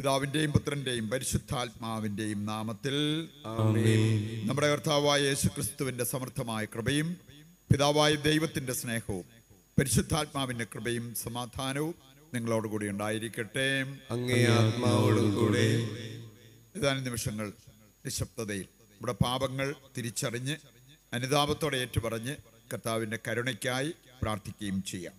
പിതാവിന്റെയും പുത്രന്റെയും പരിശുദ്ധാത്മാവിന്റെയും നാമത്തിൽ നമ്മുടെ കർത്താവായ യേശു ക്രിസ്തുവിന്റെ സമർത്ഥമായ കൃപയും പിതാവായ ദൈവത്തിന്റെ സ്നേഹവും പരിശുദ്ധാത്മാവിന്റെ കൃപയും സമാധാനവും നിങ്ങളോടുകൂടി ഉണ്ടായിരിക്കട്ടെ അങ്ങേ ആത്മാവോടും കൂടെ ഏതാനും നിമിഷങ്ങൾ നിശബ്ദതയിൽ നമ്മുടെ പാപങ്ങൾ തിരിച്ചറിഞ്ഞ് അനുതാപത്തോടെ ഏറ്റുപറഞ്ഞ് കർത്താവിന്റെ കരുണയ്ക്കായി പ്രാർത്ഥിക്കുകയും ചെയ്യാം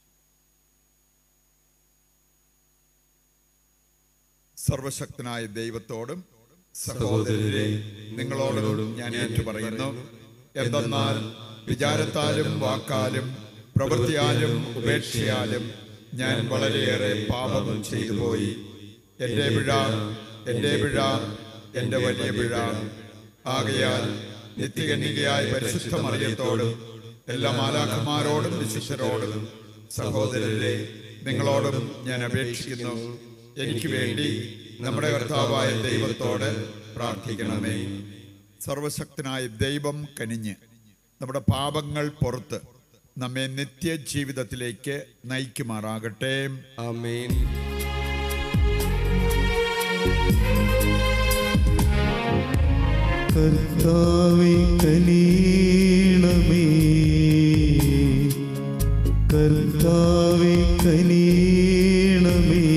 സർവശക്തനായ ദൈവത്തോടും സഹോദരരെ നിങ്ങളോടും ഞാൻ ഏറ്റുപറയുന്നു എന്തെന്നാൽ വിചാരത്താലും വാക്കാലും പ്രവൃത്തിയാലും ഉപേക്ഷയാലും ഞാൻ വളരെയേറെ പാപം ചെയ്തു പോയി എന്റെ പിഴ എന്റെ പിഴ എന്റെ വലിയ പിഴ ആകയാൽ നിത്യകന്യകയായ പരിശുദ്ധ മറിയത്തോടും എല്ലാ മാലാഖമാരോടും വിശിഷ്ടരോടും സഹോദരരെ നിങ്ങളോടും ഞാൻ അപേക്ഷിക്കുന്നു എനിക്ക് വേണ്ടി നമ്മുടെ കർത്താവായ ദൈവത്തോട് പ്രാർത്ഥിക്കണമേ സർവശക്തനായ ദൈവം കനിഞ്ഞ് നമ്മുടെ പാപങ്ങൾ പുറത്ത് നമ്മെ നിത്യജീവിതത്തിലേക്ക് നയിക്കുമാറാകട്ടെ ആമേൻ കർത്താവെ കനീണമേ കർത്താവെ കനീണമേ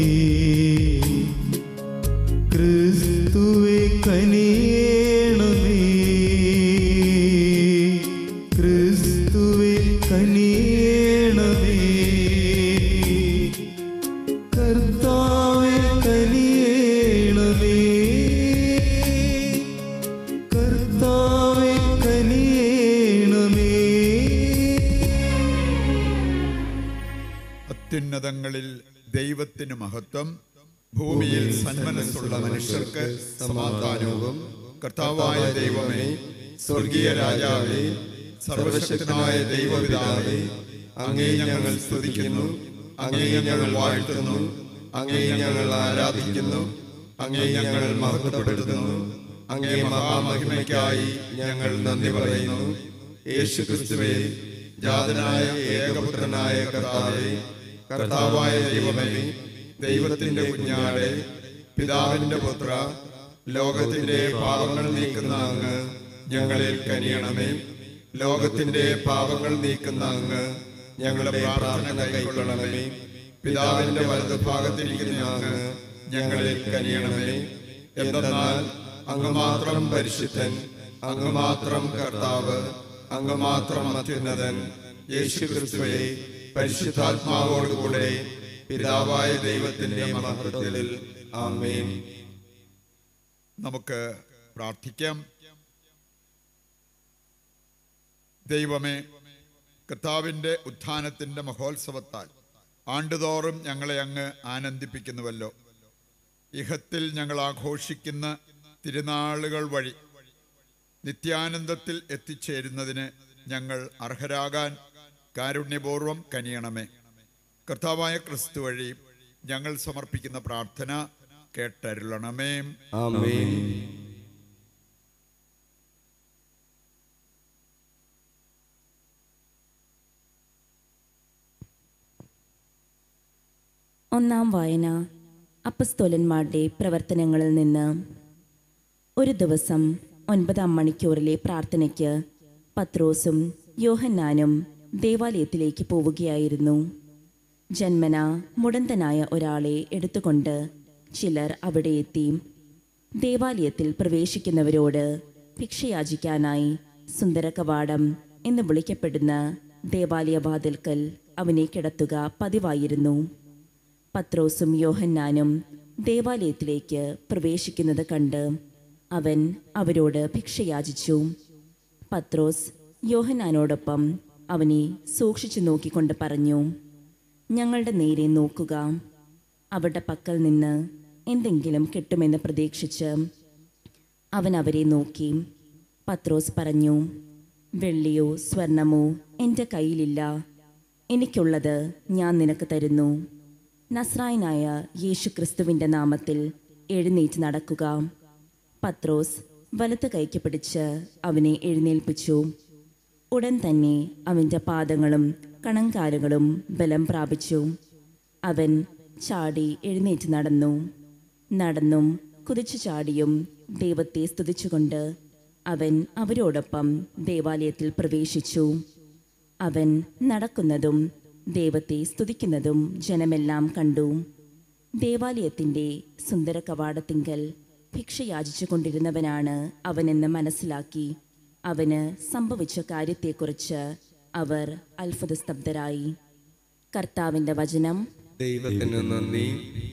ക്രിസ്തുവെ കനീണമേ ക്രിസ്തുവെ കനീണമേ കർത്താവെ കനിയേണമേ കർത്താവെ കനിയേണമേ അത്യുന്നതങ്ങളിൽ ദൈവത്തിന് മഹത്വം ഭൂമിയിൽ സന്മനസ്സുള്ള മനുഷ്യർക്ക് സമാധാനവും കർത്താവായ ദൈവമേ സ്വർഗീയ രാജാവേ സർവശക്തനായ ദൈവപിതാവേ അങ്ങേ ഞങ്ങൾ സ്തുതിക്കുന്നു അങ്ങേ ഞങ്ങൾ വാഴ്ത്തുന്നു അങ്ങേ ഞങ്ങൾ ആരാധിക്കുന്നു അങ്ങേ ഞങ്ങൾ മഹത്വപ്പെടുത്തുന്നു അങ്ങേ മഹാമഹിമയ്ക്കായി ഞങ്ങൾ നന്ദി പറയുന്നു യേശു ക്രിസ്തുവേ ജാതനായ ഏകപുത്രനായ കർത്താവേ കർത്താവായ ദൈവമേ ദൈവത്തിന്റെ കുഞ്ഞാടെ പിതാവിന്റെ പുത്ര ലോകത്തിന്റെ പാപങ്ങൾ നീക്കുന്ന അങ്ങ് ഞങ്ങളിൽ കനിയണമേ ലോകത്തിന്റെ പാപങ്ങൾ നീക്കുന്ന അങ്ങ് ഞങ്ങളുടെ പ്രാർത്ഥന കൈക്കൊള്ളണമേ പിതാവിന്റെ വലതുഭാഗത്തിരിക്കുന്ന അങ്ങ് ഞങ്ങളിൽ കനിയണമേ എന്തെന്നാൽ അങ്ങ് മാത്രം പരിശുദ്ധൻ അങ്ങ് മാത്രം കർത്താവ് അങ്ങ് മാത്രം അത്യുന്നതൻ യേശു ക്രിസ്തുവെ പരിശുദ്ധാത്മാവോടുകൂടെ പിതാവായ ദൈവത്തിന്റെ മഹത്വത്തിൽ ആമേൻ നമുക്ക് പ്രാർത്ഥിക്കാം ദൈവമേ കർത്താവിന്റെ ഉത്ഥാനത്തിന്റെ മഹോത്സവത്താൽ ആണ്ടുതോറും ഞങ്ങളെ അങ്ങ് ആനന്ദിപ്പിക്കുന്നുവല്ലോ ഇഹത്തിൽ ഞങ്ങൾ ആഘോഷിക്കുന്ന തിരുനാളുകൾ വഴി നിത്യാനന്ദത്തിൽ എത്തിച്ചേരുന്നതിന് ഞങ്ങൾ അർഹരാകാൻ കാരുണ്യപൂർവം കനിയണമേ കർത്താവായ ക്രിസ്തു വഴി ഞങ്ങൾ സമർപ്പിക്കുന്ന പ്രാർത്ഥന കേട്ടരുളണമേ ആമേൻ ഒന്നാം വായന അപ്പസ്തോലന്മാരുടെ പ്രവർത്തനങ്ങളിൽ നിന്ന് ഒരു ദിവസം ഒൻപതാം മണിക്കൂറിലെ പ്രാർത്ഥനയ്ക്ക് പത്രോസും യോഹന്നാനും ദേവാലയത്തിലേക്ക് പോവുകയായിരുന്നു ജന്മന മുടന്തനായ ഒരാളെ എടുത്തുകൊണ്ട് ചിലർ അവിടെ എത്തി ദേവാലയത്തിൽ പ്രവേശിക്കുന്നവരോട് ഭിക്ഷയാചിക്കാനായി സുന്ദര കവാടം എന്ന് വിളിക്കപ്പെടുന്ന ദേവാലയ വാതിൽക്കൽ അവനെ കിടത്തുക പതിവായിരുന്നു പത്രോസും യോഹന്നാനും ദേവാലയത്തിലേക്ക് പ്രവേശിക്കുന്നത് കണ്ട് അവൻ അവരോട് ഭിക്ഷയാചിച്ചു പത്രോസ് യോഹന്നാനോടൊപ്പം അവനെ സൂക്ഷിച്ചു നോക്കിക്കൊണ്ട് പറഞ്ഞു ഞങ്ങളുടെ നേരെ നോക്കുക അവരുടെ പക്കൽ നിന്ന് എന്തെങ്കിലും കിട്ടുമെന്ന് പ്രതീക്ഷിച്ച് അവൻ അവരെ നോക്കി പത്രോസ് പറഞ്ഞു വെള്ളിയോ സ്വർണമോ എൻ്റെ കയ്യിലില്ല എനിക്കുള്ളത് ഞാൻ നിനക്ക് തരുന്നു നസ്രായനായ യേശു ക്രിസ്തുവിൻ്റെ നാമത്തിൽ എഴുന്നേറ്റ് നടക്കുക പത്രോസ് വലത്ത് കൈക്ക് പിടിച്ച് അവനെ എഴുന്നേൽപ്പിച്ചു ഉടൻ തന്നെ അവൻ്റെ പാദങ്ങളും കണങ്കാലുകളും ബലം പ്രാപിച്ചു അവൻ ചാടി എഴുന്നേറ്റ് നടന്നു നടന്നും കുതിച്ചു ചാടിയും ദൈവത്തെ സ്തുതിച്ചുകൊണ്ട് അവൻ അവരോടൊപ്പം ദേവാലയത്തിൽ പ്രവേശിച്ചു അവൻ നടക്കുന്നതും ദൈവത്തെ സ്തുതിക്കുന്നതും ജനമെല്ലാം കണ്ടു ദേവാലയത്തിൻ്റെ സുന്ദര കവാടത്തിങ്കൽ ഭിക്ഷ യാചിച്ചു കൊണ്ടിരുന്നവനാണ് അവനെന്ന് മനസ്സിലാക്കി അവന് സംഭവിച്ച കാര്യത്തെക്കുറിച്ച് അവർ അത്ഭുതസ്തബ്ധരായി കർത്താവിൻ്റെ വചനം ദൈവത്തിന് നന്ദി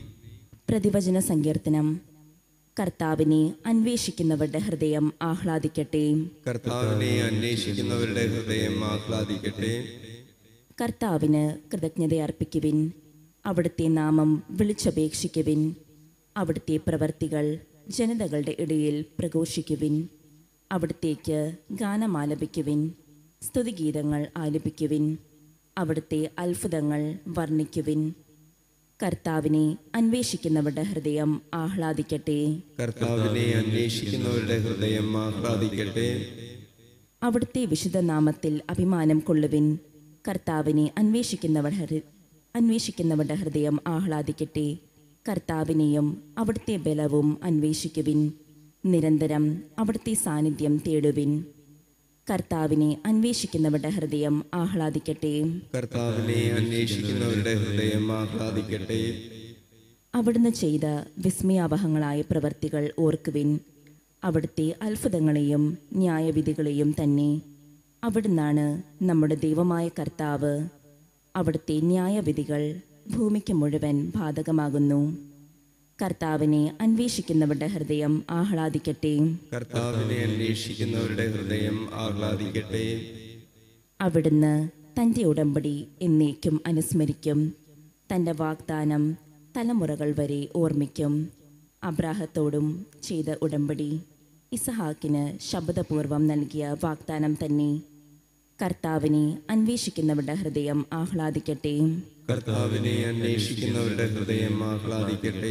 പ്രതിവചന സങ്കീർത്തനം കർത്താവിനെ അന്വേഷിക്കുന്നവരുടെ ഹൃദയം ആഹ്ലാദിക്കട്ടെ കർത്താവിനെ അന്വേഷിക്കുന്നവരുടെ ഹൃദയം ആഹ്ലാദിക്കട്ടെ കർത്താവിന് കൃതജ്ഞതയർപ്പിക്കുവിൻ അവിടുത്തെ നാമം വിളിച്ചപേക്ഷിക്കുവിൻ അവിടുത്തെ പ്രവർത്തികൾ ജനതകളുടെ ഇടയിൽ പ്രഘോഷിക്കുവിൻ അവിടുത്തേക്ക് ഗാനമാലപിക്കുവിൻ സ്തുതിഗീതങ്ങൾ ആലപിക്കുവിൻ അവിടുത്തെ അത്ഭുതങ്ങൾ വർണ്ണിക്കുവിൻ കർത്താവിനെ അന്വേഷിക്കുന്നവരുടെ ഹൃദയം ആഹ്ലാദിക്കട്ടെ കർത്താവിനെ അന്വേഷിക്കുന്നവരുടെ ഹൃദയം ആഹ്ലാദിക്കട്ടെ അവിടുത്തെ വിശുദ്ധ നാമത്തിൽ അഭിമാനം കൊള്ളുവിൻ കർത്താവിനെ അന്വേഷിക്കുന്നവർ ഹൃ- അന്വേഷിക്കുന്നവരുടെ ഹൃദയം ആഹ്ലാദിക്കട്ടെ കർത്താവിനെയും അവിടുത്തെ ബലവും അന്വേഷിക്കുവിൻ നിരന്തരം അവിടുത്തെ സാന്നിധ്യം തേടുവിൻ കർത്താവിനെ അന്വേഷിക്കുന്നവരുടെ ഹൃദയം ആഹ്ലാദിക്കട്ടെ കർത്താവിനെ അന്വേഷിക്കുന്നവരുടെ ഹൃദയം ആഹ്ലാദിക്കട്ടെ അവിടുന്ന് ചെയ്ത വിസ്മയാവഹങ്ങളായ പ്രവർത്തികൾ ഓർക്കുവിൻ അവിടുത്തെ അത്ഭുതങ്ങളെയും ന്യായവിധികളെയും തന്നെ അവിടുന്നാണ് നമ്മുടെ ദൈവമായ കർത്താവ് അവിടുത്തെ ന്യായവിധികൾ ഭൂമിക്ക് മുഴുവൻ ബാധകമാകുന്നു കർത്താവിനെ അന്വേഷിക്കുന്നവരുടെ ഹൃദയം ആഹ്ലാദിക്കട്ടെ കർത്താവിനെ അന്വേഷിക്കുന്നവരുടെ ഹൃദയം ആഹ്ലാദിക്കട്ടെ അവിടുന്ന് തൻ്റെ ഉടമ്പടി എന്നേക്കും അനുസ്മരിക്കും തൻ്റെ വാഗ്ദാനം തലമുറകൾ വരെ ഓർമ്മിക്കും അബ്രാഹത്തോടും ചെയ്ത ഉടമ്പടി ഇസഹാക്കിന് ശബ്ദപൂർവം നൽകിയ വാഗ്ദാനം തന്നെ കർത്താവിനെ അന്വേഷിക്കുന്നവരുടെ ഹൃദയം ആഹ്ലാദിക്കട്ടെ കർത്താവിനെ അന്വേഷിക്കുന്നവരുടെ ഹൃദയം ആഹ്ലാദിക്കട്ടെ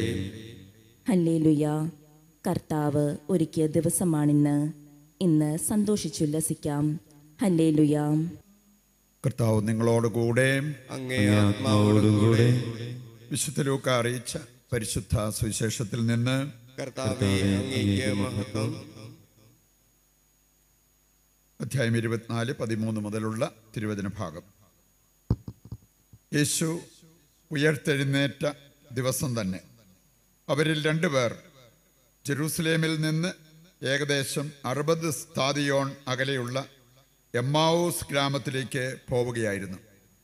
ഹല്ലേലുയ കർത്താവ് ഒരുക്കിയ ദിവസമാണിന്ന് ഇന്ന് സന്തോഷിച്ചുല്ലസിക്കാം ഹല്ലേലുയ കർത്താവ് നിങ്ങളോട് കൂടെ അങ്ങേ ആത്മാവോടുകൂടെ വിശുദ്ധ ലൂക്ക അറിയിച്ച പരിശുദ്ധ സുവിശേഷത്തിൽ നിന്ന് കർത്താവെ അങ്ങേക്ക് മഹത്വം അധ്യായം ഇരുപത്തിനാല് പതിമൂന്ന് മുതലുള്ള തിരുവചന ഭാഗം യേശു ഉയർത്തെഴുന്നേറ്റ ദിവസം തന്നെ അവരിൽ രണ്ടുപേർ ജെറൂസലേമിൽ നിന്ന് ഏകദേശം അറുപത് സ്ഥാദിയോൺ അകലെയുള്ള എമ്മാവൂസ് ഗ്രാമത്തിലേക്ക് പോവുകയായിരുന്നു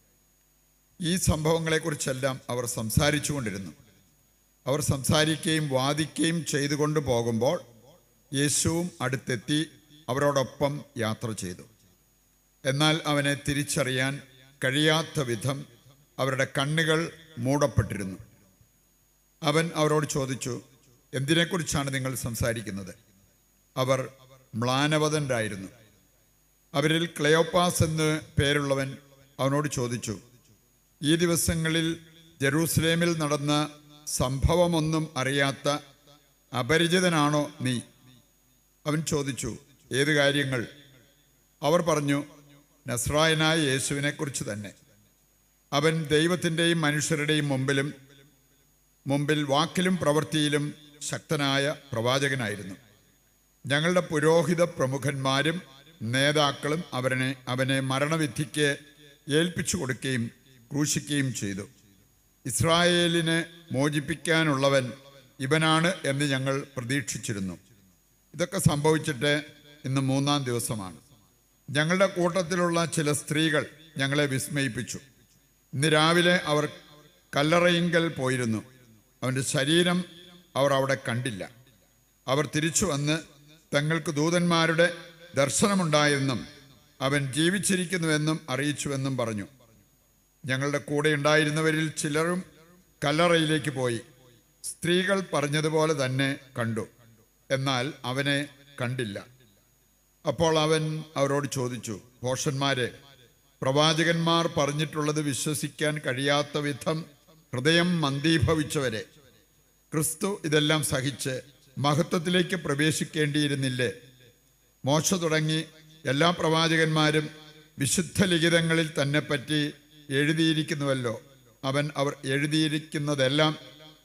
ഈ സംഭവങ്ങളെക്കുറിച്ചെല്ലാം അവർ സംസാരിച്ചുകൊണ്ടിരുന്നു അവർ സംസാരിക്കുകയും വാദിക്കുകയും ചെയ്തുകൊണ്ട് പോകുമ്പോൾ യേശുവും അടുത്തെത്തി അവരോടൊപ്പം യാത്ര ചെയ്തു എന്നാൽ അവനെ തിരിച്ചറിയാൻ കഴിയാത്ത വിധം അവരുടെ കണ്ണുകൾ മൂടപ്പെട്ടിരുന്നു അവൻ അവരോട് ചോദിച്ചു എന്തിനെക്കുറിച്ചാണ് നിങ്ങൾ സംസാരിക്കുന്നത് അവർ മ്ലാനവതരായിരുന്നു അവരിൽ ക്ലയോപ്പാസ് എന്ന് പേരുള്ളവൻ അവനോട് ചോദിച്ചു ഈ ദിവസങ്ങളിൽ ജെറൂസലേമിൽ നടന്ന സംഭവമൊന്നും അറിയാത്ത അപരിചിതനാണോ നീ അവൻ ചോദിച്ചു ഏത് കാര്യങ്ങൾ അവർ പറഞ്ഞു നസ്രായനായ യേശുവിനെക്കുറിച്ച് തന്നെ അവൻ ദൈവത്തിൻ്റെയും മനുഷ്യരുടെയും മുമ്പിലും മുമ്പിൽ വാക്കിലും പ്രവൃത്തിയിലും ശക്തനായ പ്രവാചകനായിരുന്നു ഞങ്ങളുടെ പുരോഹിത പ്രമുഖന്മാരും നേതാക്കളും അവനെ അവനെ മരണവിധിക്ക് ഏൽപ്പിച്ചു കൊടുക്കുകയും ക്രൂശിക്കുകയും ചെയ്തു ഇസ്രായേലിനെ മോചിപ്പിക്കാനുള്ളവൻ ഇവനാണ് എന്ന് ഞങ്ങൾ പ്രതീക്ഷിച്ചിരുന്നു ഇതൊക്കെ സംഭവിച്ചിട്ട് ഇന്ന് മൂന്നാം ദിവസമാണ് ഞങ്ങളുടെ കൂട്ടത്തിലുള്ള ചില സ്ത്രീകൾ ഞങ്ങളെ വിസ്മയിപ്പിച്ചു ഇന്ന് രാവിലെ അവർ കല്ലറയിങ്കൽ പോയിരുന്നു അവൻ്റെ ശരീരം അവർ അവിടെ കണ്ടില്ല അവർ തിരിച്ചു വന്ന് തങ്ങൾക്ക് ദൂതന്മാരുടെ ദർശനമുണ്ടായെന്നും അവൻ ജീവിച്ചിരിക്കുന്നുവെന്നും അറിയിച്ചുവെന്നും പറഞ്ഞു ഞങ്ങളുടെ കൂടെ ഉണ്ടായിരുന്നവരിൽ ചിലരും കല്ലറയിലേക്ക് പോയി സ്ത്രീകൾ പറഞ്ഞതുപോലെ തന്നെ കണ്ടു എന്നാൽ അവനെ കണ്ടില്ല അപ്പോൾ അവൻ അവരോട് ചോദിച്ചു ഭോഷന്മാരെ പ്രവാചകന്മാർ പറഞ്ഞിട്ടുള്ളത് വിശ്വസിക്കാൻ കഴിയാത്ത വിധം ഹൃദയം മന്ദീഭവിച്ചവരെ ക്രിസ്തു ഇതെല്ലാം സഹിച്ച് മഹത്വത്തിലേക്ക് പ്രവേശിക്കേണ്ടിയിരുന്നില്ലേ മോശ തുടങ്ങി എല്ലാ പ്രവാചകന്മാരും വിശുദ്ധ ലിഖിതങ്ങളിൽ തന്നെ പറ്റി എഴുതിയിരിക്കുന്നുവല്ലോ അവൻ അവർ എഴുതിയിരിക്കുന്നതെല്ലാം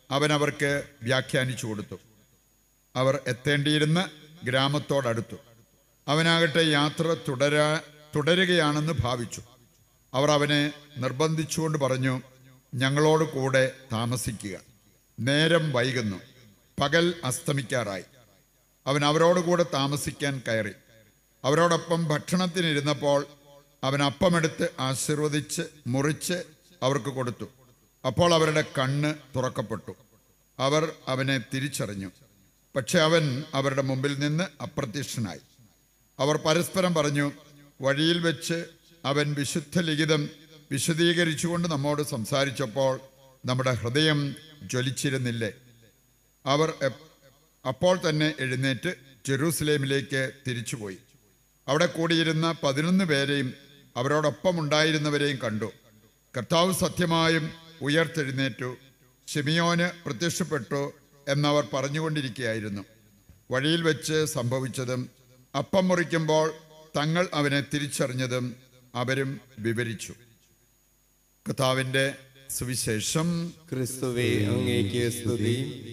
അവൻ അവർക്ക് വ്യാഖ്യാനിച്ചു കൊടുത്തു അവർ എത്തേണ്ടിയിരുന്ന ഗ്രാമത്തോടടുത്തു അവനാകട്ടെ യാത്ര തുടരാ തുടരുകയാണെന്ന് ഭാവിച്ചു അവർ അവനെ നിർബന്ധിച്ചുകൊണ്ട് പറഞ്ഞു ഞങ്ങളോട് കൂടെ താമസിക്കുക നേരം വൈകുന്നു പകൽ അസ്തമിക്കാറായി അവൻ അവരോട് കൂടെ താമസിക്കാൻ കയറി അവരോടൊപ്പം ഭക്ഷണത്തിനിരുന്നപ്പോൾ അവൻ അപ്പമെടുത്ത് ആശീർവദിച്ച് മുറിച്ച് അവർക്ക് കൊടുത്തു അപ്പോൾ അവരുടെ കണ്ണ് തുറക്കപ്പെട്ടു അവർ അവനെ തിരിച്ചറിഞ്ഞു പക്ഷെ അവൻ അവരുടെ മുമ്പിൽ നിന്ന് അപ്രത്യക്ഷനായി അവർ പരസ്പരം പറഞ്ഞു വഴിയിൽ വെച്ച് അവൻ വിശുദ്ധ ലിഖിതം വിശദീകരിച്ചുകൊണ്ട് നമ്മോട് സംസാരിച്ചപ്പോൾ നമ്മുടെ ഹൃദയം ജ്വലിച്ചിരുന്നില്ലേ അവർ എപ്- അപ്പോൾ തന്നെ എഴുന്നേറ്റ് ജെറൂസലേമിലേക്ക് തിരിച്ചുപോയി അവിടെ കൂടിയിരുന്ന പതിനൊന്ന് പേരെയും അവരോടൊപ്പം ഉണ്ടായിരുന്നവരെയും കണ്ടു കർത്താവ് സത്യമായും ഉയർത്തെഴുന്നേറ്റു ഷിമിയോന് പ്രത്യക്ഷപ്പെട്ടു എന്നവർ പറഞ്ഞുകൊണ്ടിരിക്കുകയായിരുന്നു വഴിയിൽ വെച്ച് സംഭവിച്ചതും അപ്പം മുറിക്കുമ്പോൾ തങ്ങൾ അവനെ തിരിച്ചറിഞ്ഞതും അവരും വിവരിച്ചു കർത്താവിൻ്റെ സുവിശേഷം ക്രിസ്തുവേ അങ്ങേക്ക് സ്തുതി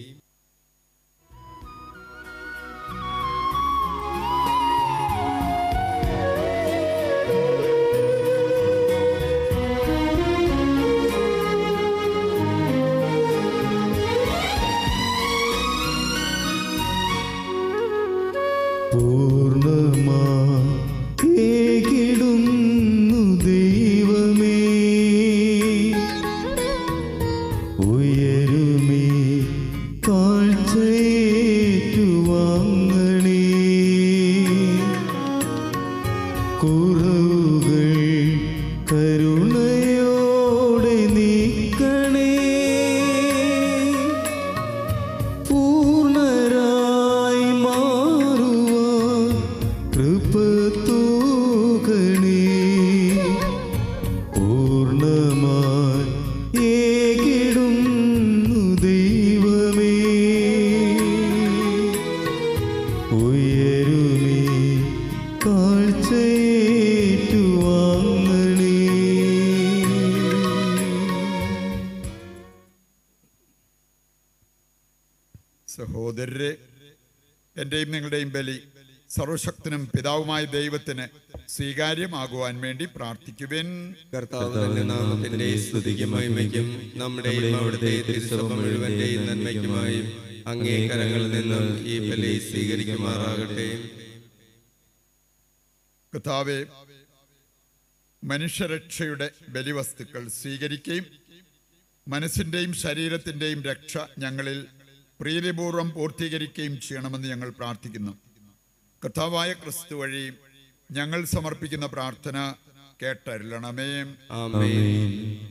പൂർണ്ണമാകിടുന്നു ദൈവമേ ഉയരുമേ താഴ്ചയേറ്റുവാങ്ങണേ കുറവുകൾ കരുണയോടെ നീക്കണേ പൂർണ്ണരായി മാറുവാൻ കൃപ തൂകണേ പൂർണ്ണമായി ഏകിടുന്നു ദൈവമേ ഉയരുമേ കാഴ്ചയേറ്റുവാങ്ങണേ സഹോദരരെ എൻ്റെയും നിങ്ങളുടെയും ബലി സർവശക്തനും പിതാവുമായ ദൈവത്തിന് സ്വീകാര്യമാകുവാൻ വേണ്ടി പ്രാർത്ഥിക്കുവിൻ കർത്താവ് തന്നെ നാമത്തിന്റെ സ്തുതിക്കും മഹിമയ്ക്കും നമ്മുടെയും അവിടുത്തെ തിരുസഭ മുഴുവന്റെയും നന്മയ്ക്കുമായും അങ്ങേ കരങ്ങളിൽ നിന്നും ഈ ബലി സ്വീകരിക്കുമാറാകട്ടെ കർത്താവെ മനുഷ്യരക്ഷയുടെ ബലിവസ്തുക്കൾ സ്വീകരിക്കുകയും മനസ്സിൻ്റെയും ശരീരത്തിൻ്റെയും രക്ഷ ഞങ്ങളിൽ പ്രീതിപൂർവം പൂർത്തീകരിക്കുകയും ചെയ്യണമെന്ന് ഞങ്ങൾ പ്രാർത്ഥിക്കുന്നു കർത്താവായ ക്രിസ്തു വഴി ഞങ്ങൾ സമർപ്പിക്കുന്ന പ്രാർത്ഥന കേട്ടരുളണമേ ആമേൻ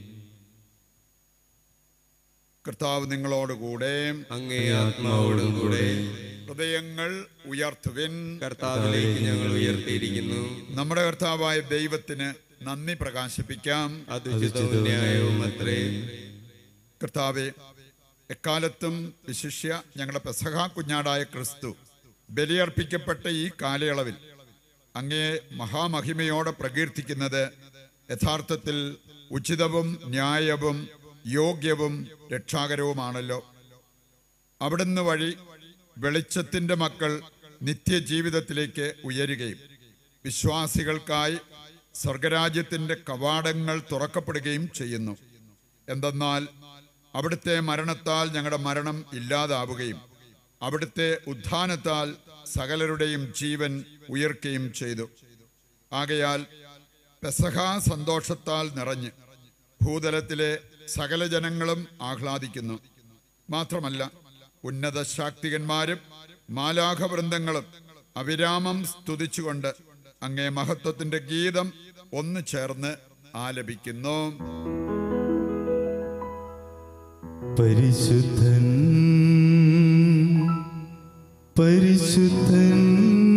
കർത്താവ് നിങ്ങളോടുകൂടെ അങ്ങേ ആത്മാവോടും കൂടെ ഹൃദയങ്ങൾ ഉയർത്തുവിൻ കർത്താവിലേക്ക് ഞങ്ങൾ ഉയർത്തിയിരിക്കുന്നു നമ്മുടെ കർത്താവായ ദൈവത്തിന് നന്ദി പ്രകാശിപ്പിക്കാം അത് ഉചിതവും ന്യായവും അത്രേ കർത്താവെ എക്കാലത്തും വിശിഷ്യ ഞങ്ങളുടെ പെസഹ കുഞ്ഞാടായ ക്രിസ്തു ബലിയർപ്പിക്കപ്പെട്ട ഈ കാലയളവിൽ അങ്ങേ മഹാമഹിമയോടെ പ്രകീർത്തിക്കുന്നത് യഥാർത്ഥത്തിൽ ഉചിതവും ന്യായവും യോഗ്യവും രക്ഷാകരവുമാണല്ലോ അവിടുന്ന് വഴി വെളിച്ചത്തിന്റെ മക്കൾ നിത്യജീവിതത്തിലേക്ക് ഉയരുകയും വിശ്വാസികൾക്കായി സ്വർഗരാജ്യത്തിന്റെ കവാടങ്ങൾ തുറക്കപ്പെടുകയും ചെയ്യുന്നു എന്തെന്നാൽ അവിടുത്തെ മരണത്താൽ ഞങ്ങളുടെ മരണം ഇല്ലാതാവുകയും അവിടുത്തെ ഉത്ഥാനത്താൽ സകലരുടെയും ജീവൻ ഉയർക്കുകയും ചെയ്തു ആകയാൽ പെസഹ സന്തോഷത്താൽ നിറഞ്ഞ് ഭൂതലത്തിലെ സകല ജനങ്ങളും ആഹ്ലാദിക്കുന്നു മാത്രമല്ല ഉന്നത ശാക്തികന്മാരും മാലാഖവൃന്ദങ്ങളും അവിരാമം സ്തുതിച്ചുകൊണ്ട് അങ്ങേ മഹത്വത്തിന്റെ ഗീതം ഒന്ന് ചേർന്ന് ആലപിക്കുന്നു പരിശുദ്ധൻ പരിശുദ്ധൻ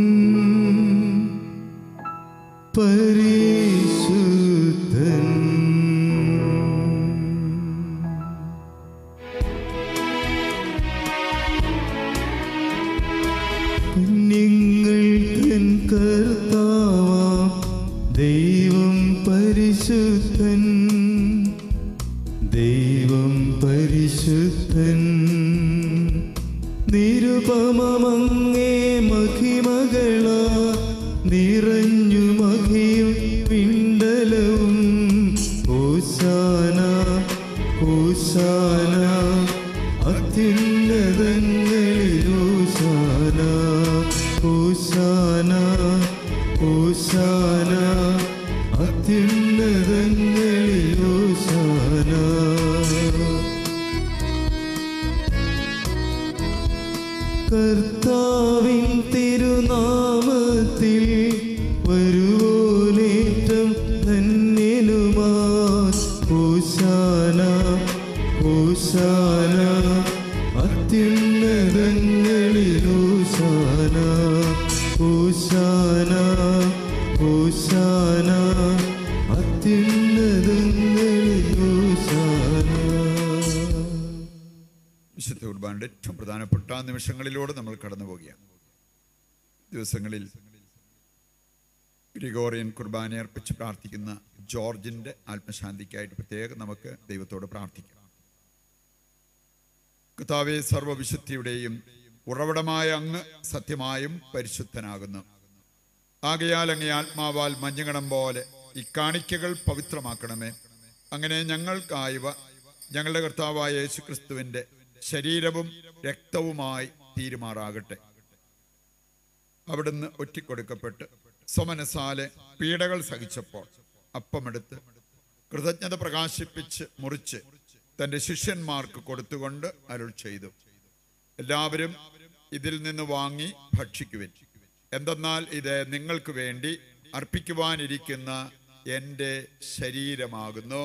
പരിശുദ്ധൻ കുഞ്ഞുങ്ങൾ തൻ കർത്താവാം ദൈവം പരിശുദ്ധൻ ദൈവം പരിശുദ്ധൻ നിരുപമങ്ങേ മഹിമകള നിറഞ്ഞു മഹിയും പിണ്ടലവും ഓശാന ഓശാന അത്യുന്നതങ്ങളിൽ ഓശാന ഓശാന ഓശാന അത്യുന്നതങ്ങളിൽ ഓശാന കർത്താവിൻ തിരുനാമത്തിൽ വരുവോലേറ്റം ധന്യനുമാ ഓശാന ഓശാന അത്യുന്നതങ്ങളിൽ ഓശാന ഓശാന ഓശാന അത്യുന്നതങ്ങളിൽ ഓശാന വിശുദ്ധ കുർബാനയുടെ ഏറ്റവും പ്രധാനപ്പെട്ട നിമിഷങ്ങളിലൂടെ നമ്മൾ കടന്നു പോവുകയാണ് ദിവസങ്ങളിൽ ഗ്രിഗോറിയൻ കുർബാന അർപ്പിച്ച് പ്രാർത്ഥിക്കുന്ന ജോർജിന്റെ ആത്മശാന്തിക്കായിട്ട് പ്രത്യേകം നമുക്ക് ദൈവത്തോട് പ്രാർത്ഥിക്കാം കർത്താവെ സർവവിശുദ്ധിയുടെയും ഉറവിടമായ അങ്ങ് സത്യമായും പരിശുദ്ധനാകുന്നു ആകയാൽ അങ്ങേ ആത്മാവാൽ മഞ്ഞുകണം പോലെ ഈ കാണിക്കകൾ പവിത്രമാക്കണമേ അങ്ങനെ ഞങ്ങൾക്കായവ ഞങ്ങളുടെ കർത്താവായ യേശുക്രിസ്തുവിന്റെ ശരീരവും രക്തവുമായി തീരുമാറാകട്ടെ അവിടുന്ന് ഒറ്റിക്കൊടുക്കപ്പെട്ട് സ്വമനസാലെ പീഡകൾ സഹിച്ചപ്പോൾ അപ്പമെടുത്ത് കൃതജ്ഞത പ്രകാശിപ്പിച്ച് മുറിച്ച് തന്റെ ശിഷ്യന്മാർക്ക് കൊടുത്തുകൊണ്ട് അരുൾ ചെയ്തു എല്ലാവരും ഇതിൽ നിന്ന് വാങ്ങി ഭക്ഷിക്കുവിൻ എന്തെന്നാൽ ഇത് നിങ്ങൾക്ക് വേണ്ടി അർപ്പിക്കുവാനിരിക്കുന്ന എൻ്റെ ശരീരമാകുന്നു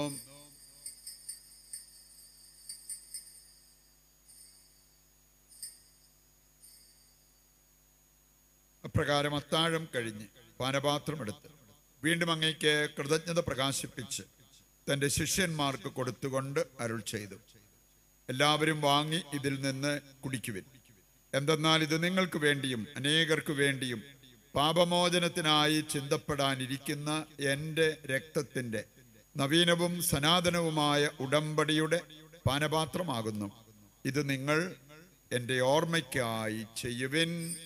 അപ്രകാരം അത്താഴം കഴിഞ്ഞ് പാനപാത്രമെടുത്ത് വീണ്ടും അങ്ങേക്ക് കൃതജ്ഞത പ്രകാശിപ്പിച്ച് തന്റെ ശിഷ്യന്മാർക്ക് കൊടുത്തുകൊണ്ട് അരുൾ ചെയ്തു എല്ലാവരും വാങ്ങി ഇതിൽ നിന്ന് കുടിക്കുവിൻ എന്തെന്നാൽ ഇത് നിങ്ങൾക്ക് വേണ്ടിയും അനേകർക്ക് വേണ്ടിയും പാപമോചനത്തിനായി ചിന്തപ്പെടാനിരിക്കുന്ന എൻ്റെ രക്തത്തിൻ്റെ നവീനവും സനാതനവുമായ ഉടമ്പടിയുടെ പാനപാത്രമാകുന്നു ഇത് നിങ്ങൾ എൻ്റെ ഓർമ്മയ്ക്കായി ചെയ്യുവിൻ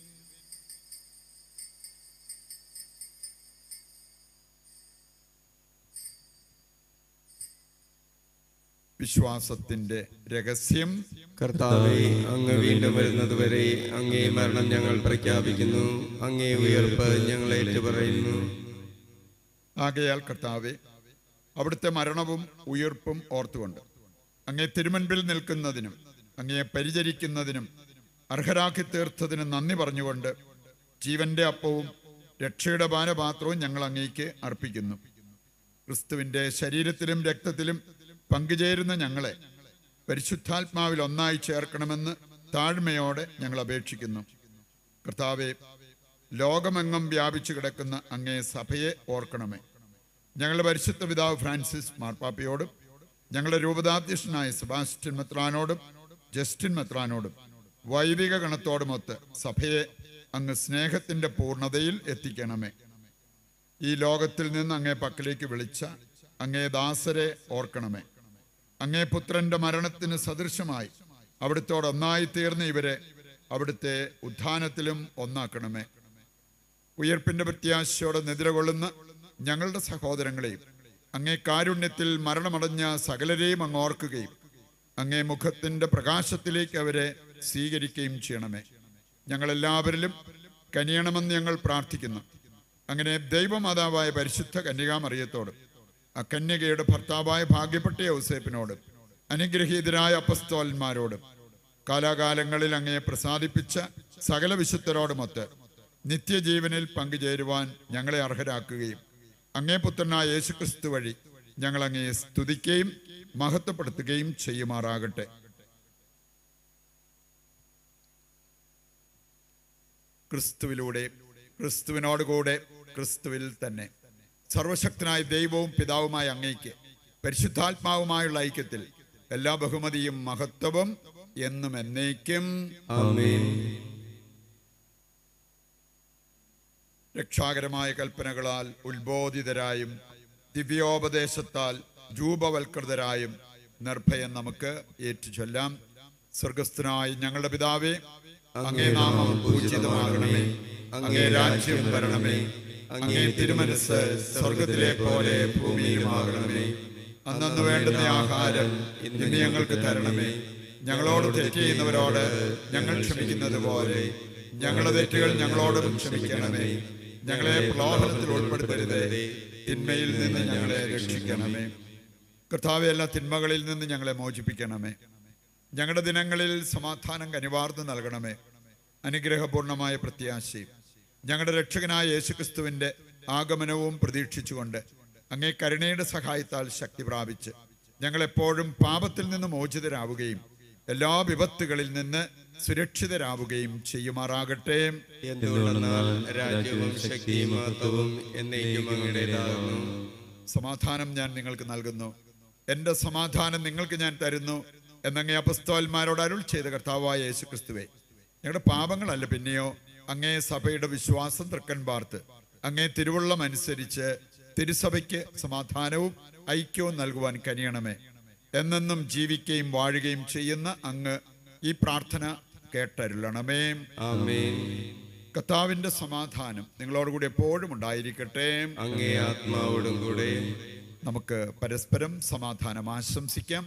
വിശ്വാസത്തിന്റെ രഹസ്യം കർത്താവെ അങ്ങ് വീണ്ടും വരുന്നതുവരെ അങ്ങേ മരണം ഞങ്ങൾ പ്രഖ്യാപിക്കുന്നു അങ്ങേ ഉയർപ്പ് ഞങ്ങൾ ഏറ്റുപറയുന്നു ആകയാൽ കർത്താവെ അവിടുത്തെ മരണവും ഉയർപ്പും ഓർത്തുകൊണ്ട് അങ്ങേ തിരുമുൻപിൽ നിൽക്കുന്നതിനും അങ്ങയെ പരിചരിക്കുന്നതിനും അർഹരാക്കി തീർത്തതിന് നന്ദി പറഞ്ഞുകൊണ്ട് ജീവന്റെ അപ്പവും രക്ഷയുടെ പാനപാത്രവും ഞങ്ങൾ അങ്ങേക്ക് അർപ്പിക്കുന്നു ക്രിസ്തുവിന്റെ ശരീരത്തിലും രക്തത്തിലും പങ്കുചേരുന്ന ഞങ്ങളെ പരിശുദ്ധാത്മാവിൽ ഒന്നായി ചേർക്കണമെന്ന് താഴ്മയോടെ ഞങ്ങൾ അപേക്ഷിക്കുന്നു കർത്താവെ ലോകമെങ്ങും വ്യാപിച്ചു കിടക്കുന്ന അങ്ങേ സഭയെ ഓർക്കണമേ ഞങ്ങളുടെ പരിശുദ്ധ പിതാവ് ഫ്രാൻസിസ് മാർപ്പാപ്പയോടും ഞങ്ങളുടെ രൂപതാധ്യക്ഷനായ സെബാസ്റ്റ്യൻ മെത്രാനോടും ജസ്റ്റിൻ മെത്രാനോടും വൈദിക ഗണത്തോടുമൊത്ത് സഭയെ അങ്ങ് സ്നേഹത്തിന്റെ പൂർണ്ണതയിൽ എത്തിക്കണമേ ഈ ലോകത്തിൽ നിന്ന് അങ്ങേ പക്കലേക്ക് വിളിച്ച അങ്ങേ ദാസരെ ഓർക്കണമേ അങ്ങേ പുത്രന്റെ മരണത്തിന് സദൃശമായി അവിടുത്തോട് ഒന്നായി തീർന്ന ഇവരെ അവിടുത്തെ ഉത്ഥാനത്തിലും ഒന്നാക്കണമേ ഉയർപ്പിന്റെ പ്രത്യാശയോടെ നിദ്രകൊള്ളുന്ന ഞങ്ങളുടെ സഹോദരങ്ങളെയും അങ്ങേ കാരുണ്യത്തിൽ മരണമടഞ്ഞ സകലരെയും അങ്ങ് ഓർക്കുകയും അങ്ങേ മുഖത്തിന്റെ പ്രകാശത്തിലേക്ക് അവരെ സ്വീകരിക്കുകയും ചെയ്യണമേ ഞങ്ങളെല്ലാവരിലും കനിയണമെന്ന് ഞങ്ങൾ പ്രാർത്ഥിക്കുന്നു അങ്ങനെ ദൈവമാതാവായ പരിശുദ്ധ കന്യകാമറിയത്തോടും ആ കന്യകയുടെ ഭർത്താവായ ഭാഗ്യപ്പെട്ട ഔസേപ്പിനോടും അനുഗ്രഹീതരായ അപ്പസ്തോലന്മാരോടും കാലാകാലങ്ങളിൽ അങ്ങയെ പ്രസാദിപ്പിച്ച സകല വിശുദ്ധരോടുമൊത്ത് നിത്യജീവനിൽ പങ്കുചേരുവാൻ ഞങ്ങളെ അർഹരാക്കുകയും അങ്ങേ പുത്രനായ യേശുക്രിസ്തു വഴി ഞങ്ങൾ അങ്ങയെ സ്തുതിക്കുകയും മഹത്വപ്പെടുത്തുകയും ചെയ്യുമാറാകട്ടെ ക്രിസ്തുവിലൂടെ ക്രിസ്തുവിനോടുകൂടെ ക്രിസ്തുവിൽ തന്നെ സർവശക്തനായ ദൈവവും പിതാവുമായ അങ്ങയ്ക്ക് പരിശുദ്ധാത്മാവുമായുള്ള ഐക്യത്തിൽ എല്ലാ ബഹുമതിയും മഹത്വവും എന്നും എന്നേക്കും ആമേൻ രക്ഷാകരമായ കൽപ്പനകളാൽ ഉത്ബോധിതരായും ദിവ്യോപദേശത്താൽ രൂപവൽകൃതരായും നിർഭയം നമുക്ക് ഏറ്റുചൊല്ലാം സ്വർഗസ്ഥനായ ഞങ്ങളുടെ പിതാവേ അങ്ങേ നാമം പൂജിതമാകണമേ അങ്ങേ രാജ്യം വരണമേ അങ്ങേ തിരുമനസ് സ്വർഗത്തിലെ പോലെ ഭൂമിയിലുമാകണമേ അന്നു വേണ്ടുന്ന ആഹാരം ഇന്ന് ഞങ്ങൾക്ക് തരണമേ ഞങ്ങളോട് തെറ്റ് ചെയ്യുന്നവരോട് ഞങ്ങൾ ക്ഷമിക്കുന്നത് പോലെ ഞങ്ങളുടെ തെറ്റുകൾ ഞങ്ങളോടും ക്ഷമിക്കണമേ ഞങ്ങളെ പ്രലോഭനത്തിൽ ഉൾപ്പെടുത്തരുതേ തിന്മയിൽ നിന്ന് ഞങ്ങളെ രക്ഷിക്കണമേ കർത്താവെ എല്ലാ തിന്മകളിൽ നിന്ന് ഞങ്ങളെ മോചിപ്പിക്കണമേ ഞങ്ങളുടെ ദിനങ്ങളിൽ സമാധാനം കനിവാർന്ന് നൽകണമേ അനുഗ്രഹപൂർണമായ പ്രത്യാശയും ഞങ്ങളുടെ രക്ഷകനായ യേശുക്രിസ്തുവിന്റെ ആഗമനവും പ്രതീക്ഷിച്ചുകൊണ്ട് അങ്ങേ കരുണയുടെ സഹായത്താൽ ശക്തി പ്രാപിച്ച് ഞങ്ങളെപ്പോഴും പാപത്തിൽ നിന്ന് മോചിതരാവുകയും എല്ലാ വിപത്തുകളിൽ നിന്ന് സുരക്ഷിതരാവുകയും ചെയ്യുമാറാകട്ടെ എന്തുകൊണ്ടെന്നാൽ രാജ്യവും ശക്തിയും മഹത്വവും എന്നേക്കും അങ്ങയുടേതാകുന്നു സമാധാനം ഞാൻ നിങ്ങൾക്ക് നൽകുന്നു എൻ്റെ സമാധാനം നിങ്ങൾക്ക് ഞാൻ തരുന്നു എന്നങ്ങേ അപസ്തോന്മാരോട് അരുൾ ചെയ്ത കർത്താവായ യേശുക്രിസ്തുവേ ഞങ്ങളുടെ പാപങ്ങളല്ല പിന്നെയോ അങ്ങേ സഭയുടെ വിശ്വാസം തൃക്കൻ പാർത്ത് അങ്ങേ തിരുവുള്ളം അനുസരിച്ച് തിരുസഭയ്ക്ക് സമാധാനവും ഐക്യവും നൽകുവാൻ കനിയണമേ എന്നെന്നും ജീവിക്കുകയും വാഴുകയും ചെയ്യുന്ന അങ്ങ് ഈ പ്രാർത്ഥന കേട്ടരുളണമേ ആമേൻ കർത്താവിന്റെ സമാധാനം നിങ്ങളോടുകൂടി എപ്പോഴും ഉണ്ടായിരിക്കട്ടെ അങ്ങേ ആത്മാവോടും കൂടെ നമുക്ക് പരസ്പരം സമാധാനം ആശംസിക്കാം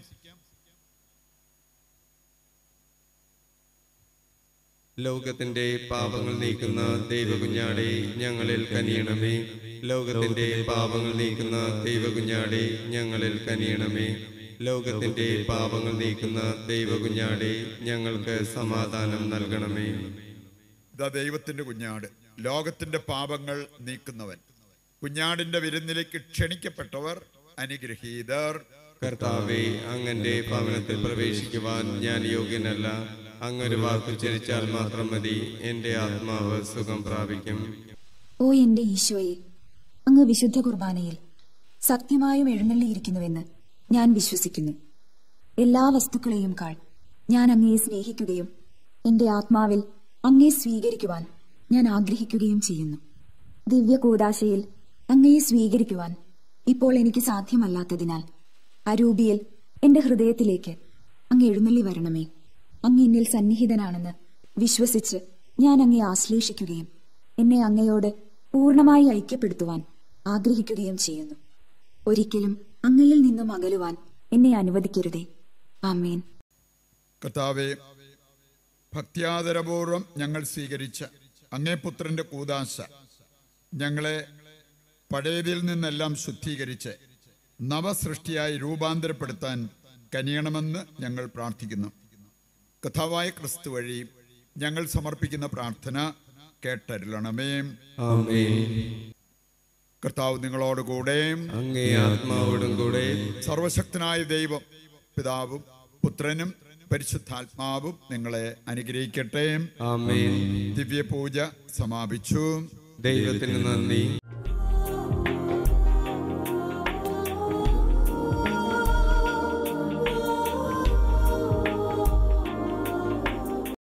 ലോകത്തിന്റെ പാപങ്ങൾ നീക്കുന്ന ദൈവകുഞ്ഞാടെ ഞങ്ങളിൽ കനിയണമേ ലോകത്തിന്റെ പാപങ്ങൾ നീക്കുന്ന ദൈവകുഞ്ഞാടെ ഞങ്ങളിൽ കനിയണമേ ലോകത്തിന്റെ പാപങ്ങൾ നീക്കുന്ന ദൈവകുഞ്ഞാടെ ഞങ്ങൾക്ക് സമാധാനം നൽകണമേ ഇതാ ദൈവത്തിന്റെ കുഞ്ഞാട് ലോകത്തിന്റെ പാപങ്ങൾ നീക്കുന്നവൻ കുഞ്ഞാടിന്റെ വിരുന്നിലേക്ക് ക്ഷണിക്കപ്പെട്ടവർ അനുഗ്രഹീതർ കർത്താവെ അങ്ങന്റെ ഭവനത്തിൽ പ്രവേശിക്കുവാൻ ഞാൻ യോഗ്യനല്ല അങ്ങൊരു വാക്ക് ചരിച്ചാൽ മാത്രം മതി എന്റെ ആത്മാവ് സുഖം പ്രാപിക്കും ഓ എന്റെ ഈശോയെ അങ്ങ് വിശുദ്ധ കുർബാനയിൽ സത്യമായും എഴുന്നള്ളിയിരിക്കുന്നുവെന്ന് ഞാൻ വിശ്വസിക്കുന്നു എല്ലാ വസ്തുക്കളെയും കാൾ ഞാൻ അങ്ങയെ സ്നേഹിക്കുകയും എന്റെ ആത്മാവിൽ അങ്ങയെ സ്വീകരിക്കുവാൻ ഞാൻ ആഗ്രഹിക്കുകയും ചെയ്യുന്നു ദിവ്യ കൂടാശയിൽ അങ്ങയെ സ്വീകരിക്കുവാൻ ഇപ്പോൾ എനിക്ക് സാധ്യമല്ലാത്തതിനാൽ അരൂപിയിൽ എന്റെ ഹൃദയത്തിലേക്ക് അങ്ങ് എഴുന്നള്ളി വരണമേ അങ്ങ് എന്നിൽ സന്നിഹിതനാണെന്ന് വിശ്വസിച്ച് ഞാൻ അങ്ങയെ ആശ്ലേഷിക്കുകയും എന്നെ അങ്ങയോട് പൂർണ്ണമായി ഐക്യപ്പെടുത്തുവാൻ ആഗ്രഹിക്കുകയും ചെയ്യുന്നു ഒരിക്കലും അങ്ങയിൽ നിന്നും അകലുവാൻ എന്നെ അനുവദിക്കരുതേ ആമേൻ കർത്താവെ ഭക്ത്യാദരപൂർവം ഞങ്ങൾ സ്വീകരിച്ച അങ്ങേ പുത്രന്റെ കൂതാശ ഞങ്ങളെ പഴയതിൽ നിന്നെല്ലാം ശുദ്ധീകരിച്ച് നവസൃഷ്ടിയായി രൂപാന്തരപ്പെടുത്താൻ കനിയണമെന്ന് ഞങ്ങൾ പ്രാർത്ഥിക്കുന്നു കഥാവായ ക്രിസ്തു വഴി ഞങ്ങൾ സമർപ്പിക്കുന്ന പ്രാർത്ഥന കേട്ടരുളണമേ ആമേൻ കർത്താവ് നിങ്ങളോടുകൂടെ അങ്ങേ ആത്മാവോടും കൂടെ സർവശക്തനായ ദൈവം പിതാവും പുത്രനും പരിശുദ്ധാത്മാവും നിങ്ങളെ അനുഗ്രഹിക്കട്ടെ ആമേൻ ദിവ്യപൂജ സമാപിച്ചു ദൈവത്തിന് നന്ദി